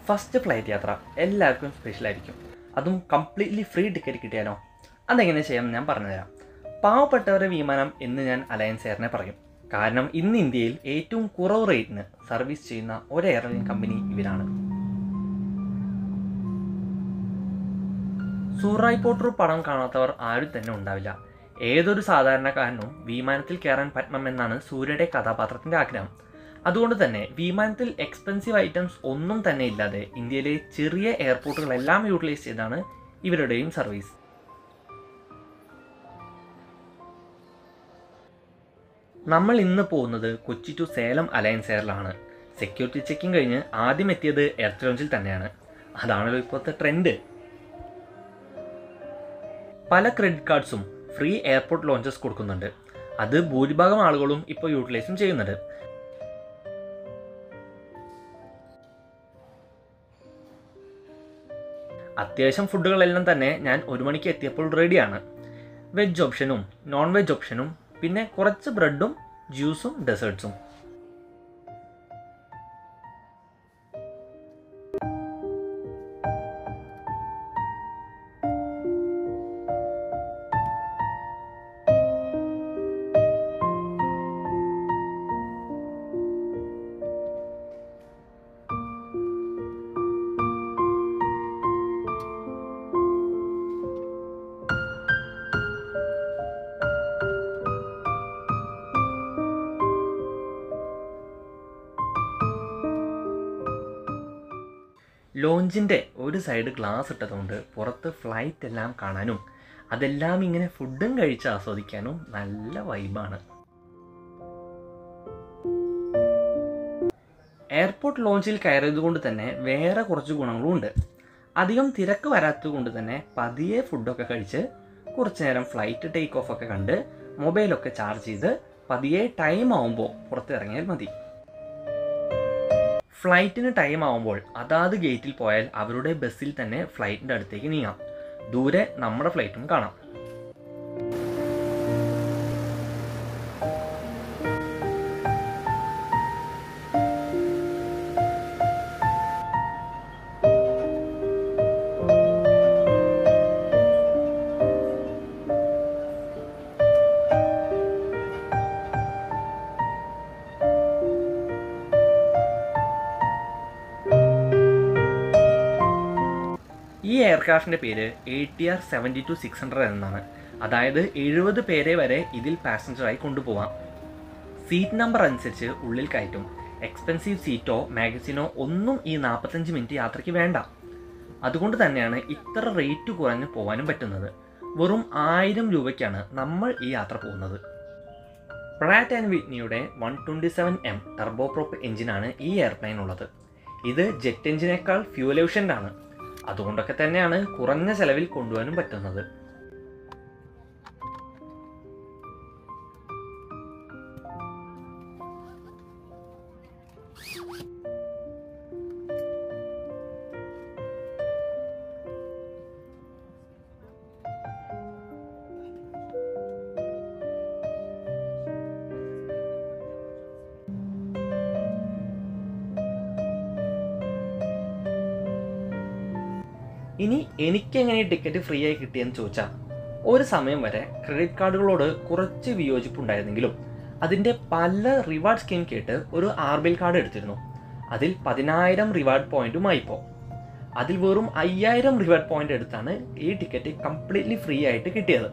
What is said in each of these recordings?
first flight യാത്ര എല്ലാവർക്കും സ്പെഷ്യലായിരിക്കും അതും കംപ്ലീറ്റ്ലി ഫ്രീ ടിക്കറ്റ് കിട്ടിയാലോ അതെങ്ങനെ ചെയ്യാമെന്ന് ഞാൻ പറഞ്ഞുതരാം പാവപ്പെട്ടവരുടെ വിമാനം എന്ന് ഞാൻ അലയൻസ് എയറിനെ പറയും കാരണം ഇന്ന് ഇന്ത്യയിൽ ഏറ്റവും കുറവ് റേറ്റിന് സർവീസ് ചെയ്യുന്ന ഒരു എയർലൈൻ കമ്പനി ഇവരാണ് സൂറായ് പോട്ടർ പടം കാണാത്തവർ ആരും തന്നെ ഉണ്ടാവില്ല ഏതൊരു സാധാരണക്കാരനും വിമാനത്തിൽ കയറാൻ പറ്റണമെന്നാണ് സൂര്യയുടെ കഥാപാത്രത്തിന്റെ ആഗ്രഹം അതുകൊണ്ട് തന്നെ വിമാനത്തിൽ എക്സ്പെൻസീവ് ഐറ്റംസ് ഒന്നും തന്നെ ഇല്ലാതെ ഇന്ത്യയിലെ ചെറിയ എയർപോർട്ടുകളെല്ലാം യൂട്ടിലൈസ് ചെയ്താണ് ഇവരുടെയും സർവീസ് നമ്മൾ ഇന്ന് പോകുന്നത് കൊച്ചി ടു സേലം അലയൻസ് എയറിലാണ് സെക്യൂരിറ്റി ചെക്കിംഗ് കഴിഞ്ഞ് ആദ്യം എത്തിയത് എർത്ത് ലോഞ്ചിൽ തന്നെയാണ് അതാണല്ലോ ഇപ്പോഴത്തെ ട്രെൻഡ് പല ക്രെഡിറ്റ് കാർഡ്സും ഫ്രീ എയർപോർട്ട് ലോഞ്ചസ് കൊടുക്കുന്നുണ്ട് അത് ഭൂരിഭാഗം ആളുകളും ഇപ്പോൾ യൂട്ടിലൈസും ചെയ്യുന്നുണ്ട് അത്യാവശ്യം ഫുഡുകളെല്ലാം തന്നെ ഞാൻ ഒരു മണിക്ക് എത്തിയപ്പോൾ റെഡിയാണ് വെജ് ഓപ്ഷനും നോൺ വെജ് ഓപ്ഷനും പിന്നെ കുറച്ച് ബ്രെഡും ജ്യൂസും ഡെസേർട്ട്സും ലോഞ്ചിൻ്റെ ഒരു സൈഡ് ഗ്ലാസ് ഇട്ടതുകൊണ്ട് പുറത്ത് ഫ്ലൈറ്റ് എല്ലാം കാണാനും അതെല്ലാം ഇങ്ങനെ ഫുഡും കഴിച്ച് ആസ്വദിക്കാനും നല്ല വൈബാണ് എയർപോർട്ട് ലോഞ്ചിൽ കയറിയത് കൊണ്ട് തന്നെ വേറെ കുറച്ച് ഗുണങ്ങളും ഉണ്ട് അധികം തിരക്ക് വരാത്തത് കൊണ്ട് തന്നെ പതിയെ ഫുഡൊക്കെ കഴിച്ച് കുറച്ച് നേരം ഫ്ലൈറ്റ് ടേക്ക് ഓഫ് ഒക്കെ കണ്ട് മൊബൈലൊക്കെ ചാർജ് ചെയ്ത് പതിയെ ടൈം ആവുമ്പോൾ പുറത്തിറങ്ങിയാൽ മതി ഫ്ലൈറ്റിന് ടൈം ആവുമ്പോൾ അതാത് ഗേറ്റിൽ പോയാൽ അവരുടെ ബസ്സിൽ തന്നെ ഫ്ലൈറ്റിൻ്റെ അടുത്തേക്ക് നീങ്ങാം ദൂരെ നമ്മുടെ ഫ്ലൈറ്റും കാണാം ഈ എയർക്രാഫ്റ്റിൻ്റെ പേര് A T R seventy two six hundred എന്നാണ് അതായത് എഴുപത് പേരെ വരെ ഇതിൽ പാസഞ്ചറായി കൊണ്ടുപോവാം സീറ്റ് നമ്പർ അനുസരിച്ച് ഉള്ളിൽ കയറ്റും എക്സ്പെൻസീവ് സീറ്റോ മാഗസിനോ ഒന്നും ഈ നാൽപ്പത്തഞ്ച് മിനിറ്റ് യാത്രയ്ക്ക് വേണ്ട അതുകൊണ്ട് തന്നെയാണ് ഇത്ര റേറ്റ് കുറഞ്ഞ് പോകാനും പറ്റുന്നത് വെറും ആയിരം രൂപയ്ക്കാണ് നമ്മൾ ഈ യാത്ര പോകുന്നത് പ്രാറ്റ് ആൻഡ് വിറ്റ്നിയുടെ one twenty seven M turboprop എഞ്ചിനാണ് ഈ എയർപ്ലെയിൻ ഉള്ളത് ഇത് ജെറ്റ് എഞ്ചിനേക്കാൾ ഫ്യൂൽ എഫിഷ്യൻ്റ് ആണ് അതുകൊണ്ടൊക്കെ തന്നെയാണ് കുറഞ്ഞ ചെലവിൽ കൊണ്ടുപോകാനും പറ്റുന്നത് ഇനി എനിക്കെങ്ങനെ ഈ ടിക്കറ്റ് ഫ്രീ ആയി കിട്ടിയെന്ന് ചോദിച്ചാൽ ഒരു സമയം വരെ ക്രെഡിറ്റ് കാർഡുകളോട് കുറച്ച് വിയോജിപ്പുണ്ടായിരുന്നെങ്കിലും അതിൻ്റെ പല റിവാർഡ് സ്കീം കേട്ട് ഒരു ആർബിൽ കാർഡ് എടുത്തിരുന്നു അതിൽ പതിനായിരം റിവാർഡ് പോയിന്റുമായിപ്പോൾ അതിൽ വെറും അയ്യായിരം റിവാർഡ് പോയിന്റ് എടുത്താണ് ഈ ടിക്കറ്റ് കംപ്ലീറ്റ്ലി ഫ്രീ ആയിട്ട് കിട്ടിയത്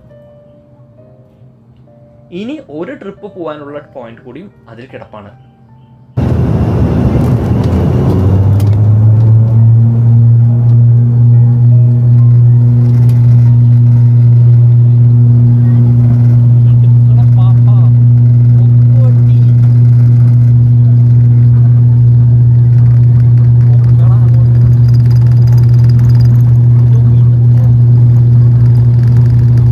ഇനി ഒരു ട്രിപ്പ് പോകാനുള്ള പോയിന്റ് കൂടിയും അതിൽ കിടപ്പാണ്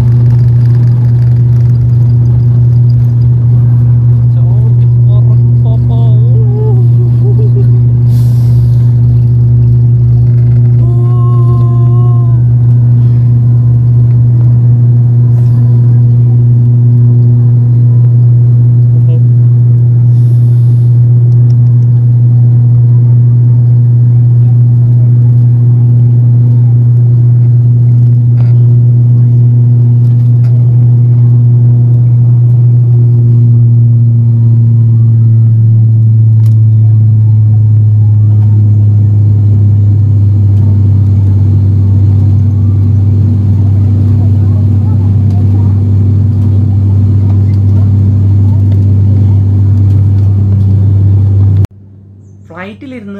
ചവിട്ടി പുറത്ത്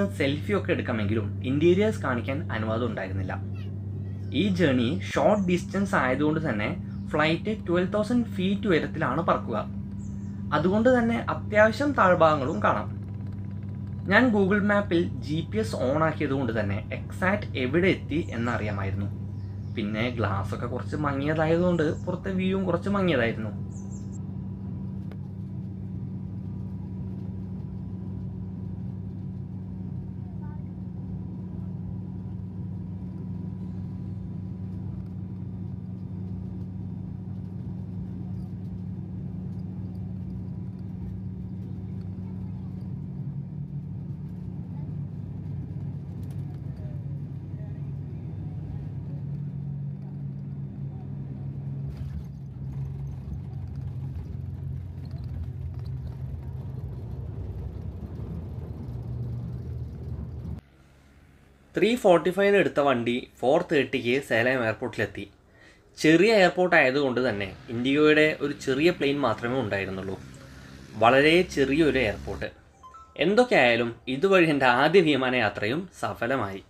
സെൽഫി ഒക്കെ എടുക്കാമെങ്കിലും ഇൻറ്റീരിയേഴ്സ് കാണിക്കാൻ അനുവാദം ഉണ്ടായിരുന്നില്ല ഈ ജേണി ഷോർട്ട് ഡിസ്റ്റൻസ് ആയതുകൊണ്ട് തന്നെ ഫ്ലൈറ്റ് ട്വൽവ് തൗസൻഡ് ഫീറ്റ് ഉയരത്തിലാണ് പറക്കുക അതുകൊണ്ട് തന്നെ അത്യാവശ്യം താഴ്ഭാഗങ്ങളും കാണാം ഞാൻ ഗൂഗിൾ മാപ്പിൽ ജി പി എസ് ഓൺ ആക്കിയത് കൊണ്ട് തന്നെ എക്സാക്ട് എവിടെ എത്തി എന്നറിയാമായിരുന്നു പിന്നെ ഗ്ലാസ് ഒക്കെ കുറച്ച് മങ്ങിയതായതുകൊണ്ട് പുറത്തെ വ്യൂവും കുറച്ച് മങ്ങിയതായിരുന്നു ത്രീ ഫോർട്ടി ഫൈവിന് എടുത്ത വണ്ടി ഫോർ തേർട്ടിക്ക് സേലം എയർപോർട്ടിലെത്തി ചെറിയ എയർപോർട്ട് ആയതുകൊണ്ട് തന്നെ ഇൻഡിഗോയുടെ ഒരു ചെറിയ പ്ലെയിൻ മാത്രമേ ഉണ്ടായിരുന്നുള്ളൂ വളരെ ചെറിയൊരു എയർപോർട്ട് എന്തൊക്കെയായാലും ഇതുവഴി എൻ്റെ ആദ്യ വിമാനയാത്രയും സഫലമായി